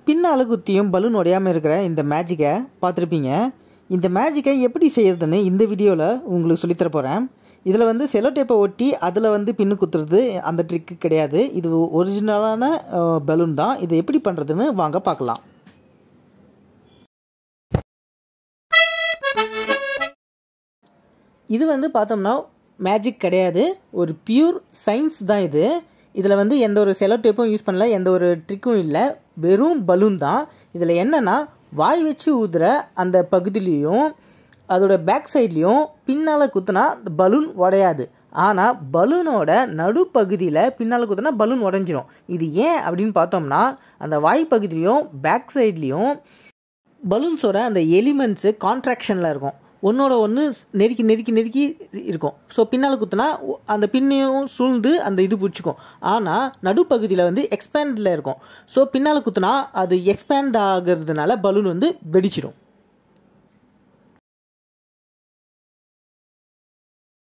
பின்னால் குத்தியும் பலூன் உடையாமல் இருக்கிற இந்த மேஜிக்கை பார்த்துருப்பீங்க இந்த மேஜிக்கை எப்படி செய்யறதுன்னு இந்த வீடியோவில் உங்களுக்கு சொல்லித்தர போகிறேன் இதில் வந்து செலோ டேப்பை ஒட்டி அதில் வந்து பின்னு குத்துறது அந்த ட்ரிக்கு கிடையாது இது ஒரிஜினலான பலூன் தான் இதை எப்படி பண்ணுறதுன்னு வாங்க பார்க்கலாம் இது வந்து பார்த்தோம்னா மேஜிக் கிடையாது ஒரு பியூர் சயின்ஸ் தான் இது இதில் வந்து எந்த ஒரு செலோ டேப்பும் யூஸ் பண்ணல எந்த ஒரு ட்ரிக்கும் இல்லை வெறும் பலூன் தான் இதில் என்னென்னா வாய் வச்சு ஊதுற அந்த பகுதியிலையும் அதோட பேக் சைட்லேயும் பின்னால் குத்துனா பலூன் உடையாது ஆனால் பலூனோட நடுப்பகுதியில் பின்னால் குத்துனா பலூன் உடஞ்சிரும் இது ஏன் அப்படின்னு பார்த்தோம்னா அந்த வாய் பகுதியிலையும் பேக் சைட்லேயும் பலூன்ஸோட அந்த எலிமெண்ட்ஸு கான்ட்ராக்ஷனில் இருக்கும் ஒன்றோட ஒன்று நெருக்கி நெருக்கி நெருக்கி இருக்கும் ஸோ பின்னால் குத்துனா அந்த பின்னையும் சூழ்ந்து அந்த இது பிடிச்சிக்கும் ஆனால் நடுப்பகுதியில் வந்து எக்ஸ்பேண்டில் இருக்கும் ஸோ பின்னால் குத்துனா அது எக்ஸ்பேண்ட் ஆகிறதுனால பலூன் வந்து வெடிச்சிடும்